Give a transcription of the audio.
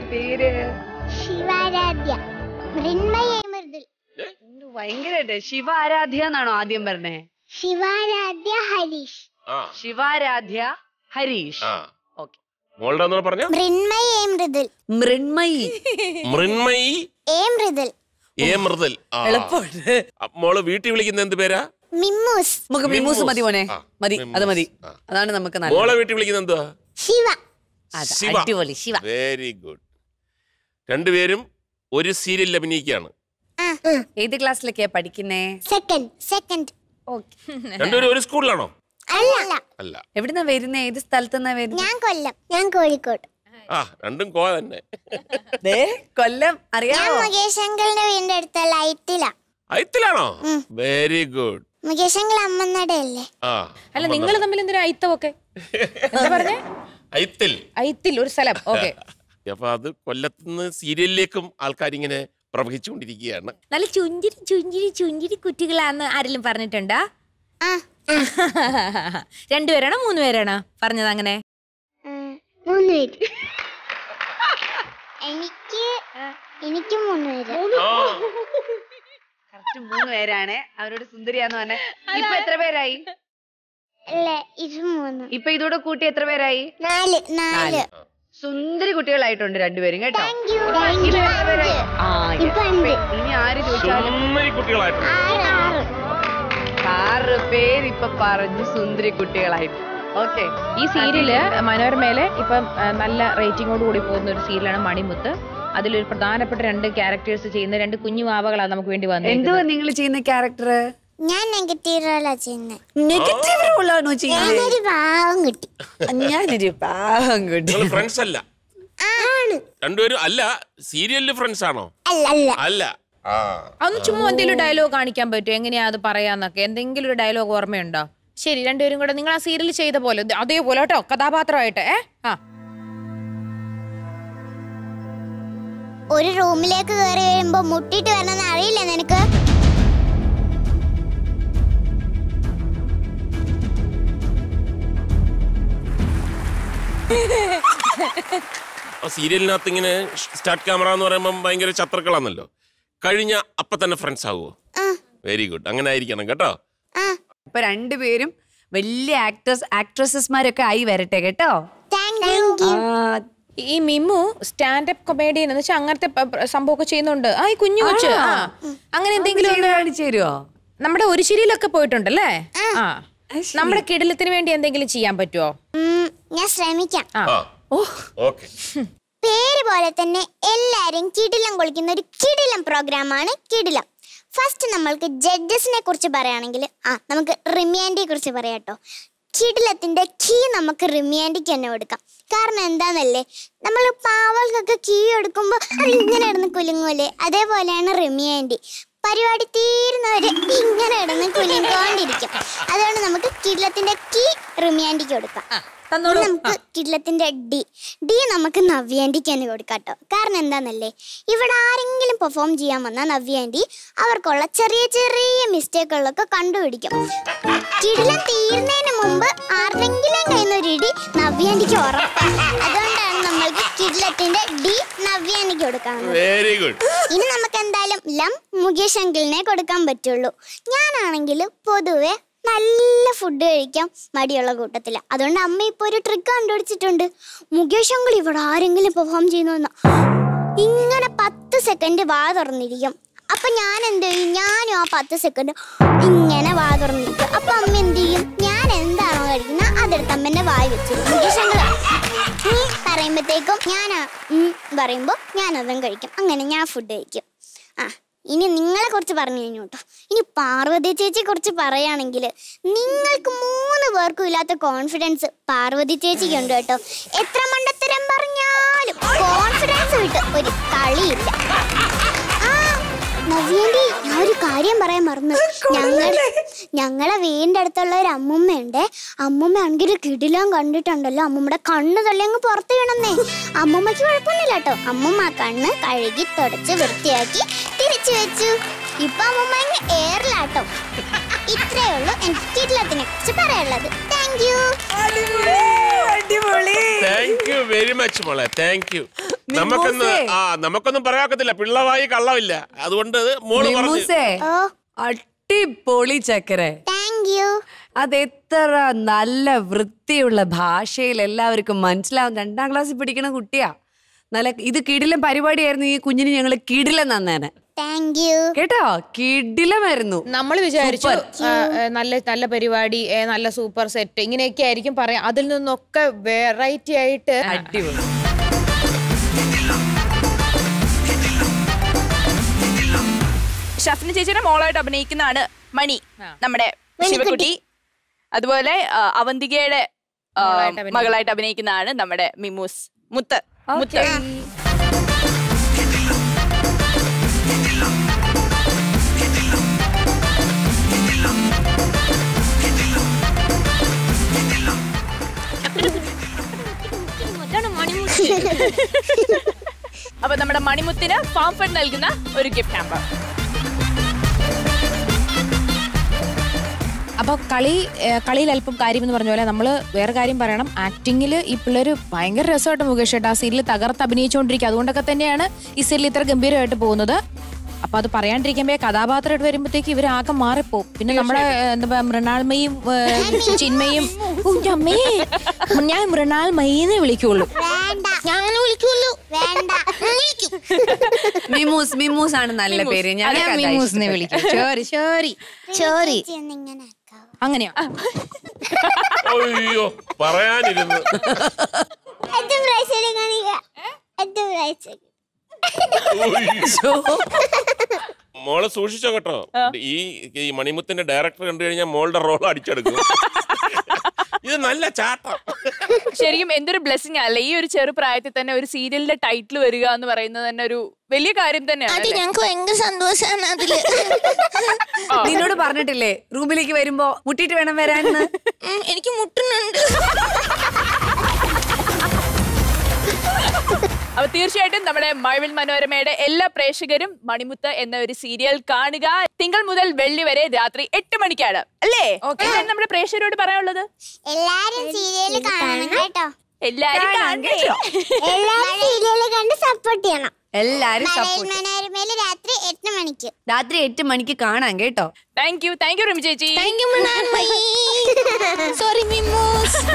പേര് ശിവാരാധ്യ മൃന്മയ മൃദുൽ എന്ത് ഭയങ്കരായിട്ട് ശിവ ആരാധ്യ എന്നാണോ ആദ്യം പറഞ്ഞേ ശിവാരാധ്യ ഹരീഷ് ആ ശിവാരാധ്യ ഹരീഷ് ആ ഓക്കെ മോളുടെ ഒന്നുകൂടെ പറഞ്ഞോ മൃന്മയ മൃദുൽ മൃണ്മയി മൃന്മയി എ മൃദുൽ എ മൃദൽ ആ. എളുപ്പമുണ്ട് അ, മോള് വീട്ടിൽ വിളിക്കുന്ന എന്ത് പേരാ മിമ്മൂസ് നമുക്ക് മിമ്മൂസ് മതി മോനെ ആ, മതി അത് മതി ആ. അതാണ് നമുക്ക് മോളെ നല്ലത് വീട്ടിൽ വിളിക്കുന്ന എന്തുവാ ശിവ അതെ, ശിവ. അടിപൊളി ശിവ വെരി ഗുഡ് രണ്ടുപേരും ഒരു സീരിയലിൽ അഭിനയിക്കുകയാണ് ഏത് ക്ലാസ്സിലൊക്കെയാ പഠിക്കുന്നേ സെക്കൻഡ് സെക്കൻഡ് രണ്ടുപേരും ഒരു സ്കൂളിലാണോ അല്ല അല്ല എവിടുന്നാ വരുന്നേ ഏത് സ്ഥലത്തുനിന്നാ വരുന്നേ ഞാൻ കൊല്ലം ഞാൻ കോഴിക്കോട് ആ രണ്ടും കോ തന്നെ ദേ, കൊല്ലം ഞാൻ അറിയാമോ മുകേഷ് അങ്കിളിന്റെ വീടിന്റെ അടുത്ത ലൈറ്റിലാ അയത്തിലാണോ വെരി ഗുഡ് മുകേഷ് അങ്കിൾ അമ്മന്നടയല്ലേ ആ അല്ല നിങ്ങൾ തമ്മിൽ എന്തിനാ അയിത്തമൊക്കെ എന്താ പറഞ്ഞേ അയത്തിൽ അയിത്തിൽ ഒരു സ്ഥലം ഓക്കെ അപ്പൊ അത് കൊല്ലത്തുനിന്ന് സീരിയലിലേക്കും ആൾക്കാരിങ്ങനെ പ്രവഹിച്ചുകൊണ്ടിരിക്കുകയാണ് നല്ല ചുഞ്ചിരി ചുഞ്ചിരി ചുഞ്ചിരി കുട്ടികളാന്ന് ആരെങ്കിലും പറഞ്ഞിട്ടുണ്ടോ ആ രണ്ടുപേരാണോ മൂന്ന് പേരാണോ പറഞ്ഞത് അങ്ങനെ ഉം, മൂന്ന് പേര് എനിക്ക് എനിക്ക് മൂന്ന് പേര് കറക്റ്റ് മൂന്ന് പേരാണ് അവരോട് സുന്ദരിയാന്ന് പറഞ്ഞ ഇപ്പൊ എത്ര പേരായി അല്ല ഇത് മൂന്ന് ഇപ്പൊ ഇതോടെ കൂട്ടി എത്ര പേരായി നാല് നാല് സുന്ദരി കുട്ടികളായിട്ടുണ്ട് രണ്ടുപേരും കേട്ടോ താങ്ക് യു താങ്ക് യു ആ yes. ഇപ്പൊ അഞ്ച് ഇനി ആര് ചോദിച്ചാലും സുന്ദരി കുട്ടികളായിട്ട് ആറ് ആറ് ആറ് പേര് ഇപ്പൊ പറഞ്ഞു സുന്ദരി കുട്ടികളായിട്ട് ഓക്കെ ഈ സീരിയല് മനോരമയിലെ ഇപ്പം ആ, നല്ല റേറ്റിംഗോട് കൂടി പോകുന്ന ഒരു സീരിയലാണ് മണിമുത്ത് അതിലൊരു പ്രധാനപ്പെട്ട രണ്ട് ക്യാരക്ടേഴ്സ് ചെയ്യുന്ന രണ്ട് കുഞ്ഞു വാവകളാണ് നമുക്ക് വേണ്ടി എന്തുവാ വന്നത് നിങ്ങൾ ചെയ്യുന്ന ക്യാരക്ടർ ഞാൻ നെഗറ്റീവ് റോളാ ചെയ്യുന്നത് നെഗറ്റീവ് റോളാണോ ചെയ്യുന്നത് ഞാനൊരു പാവം കിട്ടി ഞാനൊരു പാവം കുട്ടി നിങ്ങൾ ഫ്രണ്ട്സ് അല്ല ആണ് രണ്ടുപേരും അല്ല സീരിയലില് ഫ്രണ്ട്സ് ആണോ അല്ല അല്ല അല്ല ആ അതൊന്ന് ചുമ്മാ എന്തെങ്കിലും ഡയലോഗ് കാണിക്കാൻ പറ്റുമോ എങ്ങനെയാ അത് പറയാന്നൊക്കെ എന്തെങ്കിലും ഒരു ഡയലോഗ് ഓർമ്മയുണ്ടോ ശരി രണ്ടുപേരും കൂടെ നിങ്ങൾ ആ സീരിയൽ ചെയ്ത പോലെ ദേ അതേപോലെ കേട്ടോ കഥാപാത്രമായിട്ട് ഏ ആ ഒരു റൂമിലേക്ക് കയറി വരുമ്പോ മുട്ടിട്ട് വരണമെന്ന് അറിയില്ല നിനക്ക് ആ സീരിയലിനകത്ത് ഇങ്ങനെ സ്റ്റാർട്ട് ക്യാമറ എന്ന് പറയുമ്പോൾ ഭയങ്കര ശത്രുക്കളാണല്ലോ കഴിഞ്ഞ അപ്പൊ തന്നെ ഫ്രണ്ട്സ് ആവുമോ ആ വെരി ഗുഡ് അങ്ങനെ ആയിരിക്കണം കേട്ടോ ആ ഇപ്പൊ രണ്ടുപേരും വലിയ ആക്ടേഴ്സ് ആക്ട്രസസ്മാരൊക്കെ ആയി വരട്ടെ കേട്ടോ താങ്ക് യു ആ, ഈ മിമു സ്റ്റാൻഡപ്പ് കൊമേഡിയൻ എന്ന് വെച്ചാൽ അങ്ങനത്തെ പ- പ- സംഭവമൊക്കെ ചെയ്യുന്നുണ്ട് ആ ഈ കുഞ്ഞു കൊച്ച് ആ അങ്ങനെ എന്തെങ്കിലും ചെയ്ത് ഒന്ന് കാണിച്ചു തരുമോ നമ്മുടെ ഒരു ശരിയിലൊക്കെ പോയിട്ടുണ്ടല്ലേ ആ നമ്മുടെ കിടലത്തിന് വേണ്ടി എന്തെങ്കിലും ചെയ്യാൻ പറ്റുമോ ഉം, ഞാൻ ശ്രമിക്കാം ആ ആ ഓക്കെ പേര് പോലെ തന്നെ എല്ലാരും കിടിലം കൊളിക്കുന്ന ഒരു കിടിലം പ്രോഗ്രാമാണ് കിടിലം ഫസ്റ്റ് നമ്മൾക്ക് ജഡ്ജസിനെ കുറിച്ച് പറയുകയാണെങ്കിൽ ആ നമുക്ക് റിമിയാൻഡിയെ കുറിച്ച് പറയാം കേട്ടോ കിടിലത്തിന്റെ കീ നമുക്ക് റിമിയാൻഡിക്ക് തന്നെ കൊടുക്കാം കാരണം എന്താന്നല്ലേ നമ്മൾ പാവകൾക്കൊക്കെ കീ എടുക്കുമ്പോൾ അത് ഇങ്ങനെ ഇടുന്ന് കുലുങ്ങൂലേ അതേപോലെയാണ് റിമിയാൻഡി പരിപാടി തീരുന്നവര് ഇങ്ങനെ ഇടുന്ന് കുലുങ്ങിക്കൊണ്ടിരിക്കും അതുകൊണ്ട് നമുക്ക് കിടിലത്തിന്റെ കീ റിമിയാൻഡിക്ക് കൊടുക്കാം തന്നോളൂ ഇനി നമുക്ക് കിടിലത്തിന്റെ ഡി ഡി നമുക്ക് നവ്യാൻറ്റിക്ക് തന്നെ കൊടുക്കാട്ടോ കാരണം എന്താന്നല്ലേ ഇവിടെ ആരെങ്കിലും പെർഫോം ചെയ്യാൻ വന്ന നവ്യാൻറ്റി അവർക്കുള്ള ചെറിയ ചെറിയ മിസ്റ്റേക്കുകളൊക്കെ കണ്ടുപിടിക്കും കിടിലം തീരുന്നതിന് മുമ്പ് ആരുടെങ്കിലും കയ്യിൽ നിന്ന് ഒരു ഇടി നവ്യാൻറ്റിക്ക് ഉറപ്പാണ് അതുകൊണ്ടാണ് നമ്മൾക്ക് കിടിലത്തിന്റെ ഡി നവ്യാൻറ്റിക്ക് കൊടുക്കാവുന്നത് വെരി ഗുഡ് ഇനി നമുക്ക് എന്തായാലും ലം മുകേഷ് അങ്കിളിനെ കൊടുക്കാൻ പറ്റുള്ളൂ ഞാനാണെങ്കിൽ പൊതുവെ നല്ല ഫുഡ് കഴിക്കാൻ മടിയുള്ള കൂട്ടത്തില അതുകൊണ്ട് അമ്മ ഇപ്പൊ ഒരു ട്രിക്ക് കണ്ടുപിടിച്ചിട്ടുണ്ട് മുകേഷ് അങ്കിൾ ഇവിടെ ആരെങ്കിലും പെർഫോം ചെയ്യുന്ന ഇങ്ങനെ പത്ത് സെക്കൻഡ് വാ തുറന്നിരിക്കും അപ്പൊ ഞാൻ എന്ത് ചെയ്യും ഞാനും ആ പത്ത് സെക്കൻഡ് ഇങ്ങനെ വാ തുറന്നിരിക്കും അപ്പൊ അമ്മ എന്ത് ചെയ്യും ഞാൻ എന്താണോ കഴിക്കുന്നത് അതെടുത്ത് അമ്മന്റെ വായി വെച്ചു മുകേഷ് അങ്കിൾ പറയുമ്പോഴത്തേക്കും ഞാൻ പറയുമ്പോൾ ഞാൻ അതും കഴിക്കും അങ്ങനെ ഞാൻ ഫുഡ് കഴിക്കും ആ ഇനി നിങ്ങളെ കുറിച്ച് പറഞ്ഞു കഴിഞ്ഞു കേട്ടോ ഇനി പാർവതി ചേച്ചിയെ കുറിച്ച് പറയുകയാണെങ്കിൽ നിങ്ങൾക്ക് മൂന്ന് പേർക്കും ഇല്ലാത്ത കോൺഫിഡൻസ് പാർവതി ചേച്ചിക്ക് ഉണ്ട് കേട്ടോ എത്ര മണ്ടത്തരം പറഞ്ഞാലും കോൺഫിഡൻസ് വിട്ട് ഒരു കളിയില്ല ആ നവ്യേന്റി ഞാൻ ഒരു കാര്യം പറയാൻ മറന്നു ഞങ്ങൾ ഞങ്ങളെ വീടിന്റെ അടുത്തുള്ള ഒരു അമ്മുമ്മയുണ്ട് അമ്മുമ്മ ആണെങ്കിൽ കിടിലം കണ്ടിട്ടുണ്ടല്ലോ അമ്മുമ്മയുടെ കണ്ണ് തള്ളി അങ്ങ് പുറത്ത് വീണന്നേ അമ്മുമ്മയ്ക്ക് കുഴപ്പമൊന്നുമില്ല കേട്ടോ അമ്മുമ്മ ആ കണ്ണ് കഴുകി തുടച്ച് വൃത്തിയാക്കി തിരിച്ചു വെച്ചു ഇപ്പൊ അമ്മുമ്മ അങ്ങ് ഏറിലാട്ടോ ഇത്രേ ഉള്ളൂ എനിക്ക് കിടിലത്തിനെ കുറിച്ച് പറയാനുള്ളത് താങ്ക് യു അടിപൊളി താങ്ക് യു വെരി മച്ച് മോളെ താങ്ക് യു നമുക്കൊന്ന് ആ നമുക്കൊന്നും പറയാക്കത്തില്ല പിള്ളവായി കള്ളമില്ല അതുകൊണ്ട് മോള് പറഞ്ഞു മിമ്മൂസേ ഓ അടിപൊളി ചക്കരെ താങ്ക് യു അതെത്ര നല്ല വൃത്തിയുള്ള ഭാഷയിൽ എല്ലാവർക്കും മനസ്സിലാവും രണ്ടാം ക്ലാസ്സിൽ പഠിക്കണ കുട്ടിയാ നല്ല ഇത് കിടിലം പരിപാടിയായിരുന്നു ഈ കുഞ്ഞിന് ഞങ്ങൾ കിടിലം നന്നേനെ താങ്ക് യു കേട്ടോ കിടിലമായിരുന്നു നമ്മൾ വിചാരിച്ചു ആ, ഏ, നല്ല നല്ല പരിപാടി ഏ, നല്ല സൂപ്പർ സെറ്റ് ഇങ്ങനെയൊക്കെ ആയിരിക്കും പറയാം അതിൽ നിന്നൊക്കെ വെറൈറ്റി ആയിട്ട് അടിപൊളി ഷഫ്ന ചേച്ചിയുടെ മോളായിട്ട് അഭിനയിക്കുന്നതാണ് മണി നമ്മുടെ ശിവകുട്ടി അതുപോലെ ആ, അവന്തികയുടെ ആ, മോളായിട്ട് അഭിനയിക്കുന്ന- മകളായിട്ട് അഭിനയിക്കുന്നതാണ് നമ്മുടെ മിമൂസ് മുത്ത് മുത്ത് അപ്പൊ നമ്മുടെ മണിമുത്തിന് ഫാം ഫണ്ട് നൽകുന്ന ഒരു ഗിഫ്റ്റ് ആമ്പർ അപ്പൊ കളി ഏ, കളിയിൽ അല്പം കാര്യം എന്ന് പറഞ്ഞ പോലെ നമ്മള് വേറെ കാര്യം പറയണം ആക്ടിങ്ങിൽ ഈ പിള്ളേര് ഭയങ്കര രസമായിട്ട് മുകേഷ് ഏട്ടാ ആ സീരിയൽ തകർത്ത് അഭിനയിച്ചുകൊണ്ടിരിക്കുക അതുകൊണ്ടൊക്കെ തന്നെയാണ് ഈ സീരിയൽ ഇത്ര ഗംഭീരമായിട്ട് പോകുന്നത് അപ്പൊ അത് പറയാണ്ടിരിക്കുമ്പോ കഥാപാത്രമായിട്ട് വരുമ്പോഴത്തേക്ക് ഇവർ ആകെ മാറിപ്പോവും പിന്നെ നമ്മുടെ ഏ, എന്താ പറയാ മൃണാൾമയും ഏ, ചിന്മയും ഓ, എൻ്റെ അമ്മേ ഞാൻ മൃണാൾമയിന്ന് വിളിക്കുള്ളൂ വേണ്ട ഞാൻ വിളിക്കുള്ളൂ വേണ്ട വിളിക്കും മിമൂസ് മിമൂസ് ആണ് നല്ല പേര് ഞാൻ മീമൂസിനെ വിളിക്കും ചോരി ചോരി ചോരി ഇങ്ങനെ ആക്കാവോ അങ്ങനെയോ അയ്യോ പറയാനിരുന്നു എട്ട് പ്രാവശ്യം കാണിക്ക എട്ട് പ്രാവശ്യം ഉയ്യോ. മോള് സൂക്ഷിച്ചോ കേട്ടോ ഈ ഈ മണിമുത്തിന്റെ ഡയറക്ടർ കണ്ടു കഴിഞ്ഞാൽ മോളുടെ റോൾ അടിച്ചെടുക്കും ഇത് നല്ല ചാട്ടം ശരിക്കും എന്തൊരു ബ്ലെസ്സിങ് അല്ലേ ഈ ഒരു ചെറു പ്രായത്തിൽ തന്നെ ഒരു സീരിയലിന്റെ ടൈറ്റിൽ വരിക എന്ന് പറയുന്നത് തന്നെ ഒരു വലിയ കാര്യം തന്നെയാണ് അല്ലേ? ഞങ്ങൾക്ക് ഭയങ്കര സന്തോഷമാണ് അതില് നിന്നോട് പറഞ്ഞിട്ടില്ലേ റൂമിലേക്ക് വരുമ്പോ മുട്ടിട്ട് വേണം വരാന്ന് എനിക്ക് മുട്ടുന്നുണ്ട് അപ്പൊ തീർച്ചയായിട്ടും നമ്മുടെ മഴവിൽ മനോരമയുടെ എല്ലാ പ്രേക്ഷകരും മണിമുത്ത് എന്ന ഒരു സീരിയൽ കാണുക തിങ്കൾ മുതൽ വെള്ളി വരെ രാത്രി എട്ട് മണിക്കാണ് അല്ലേ എന്താണ് നമ്മുടെ പ്രേക്ഷകരോട് പറയാനുള്ളത് എല്ലാരും സീരിയല് കാണണം കേട്ടോ എല്ലാരും കാണണേ. എല്ലാരും സീരിയല് കണ്ട് സപ്പോർട്ട് ചെയ്യണം എല്ലാരും മലയിൽ സപ്പോർട്ട് മനോരമയില് രാത്രി എട്ട് മണിക്ക് രാത്രി എട്ട് മണിക്ക് കാണാം കേട്ടോ thank you thank you Rimi ചേച്ചി സോറി മിമ്മൂസ്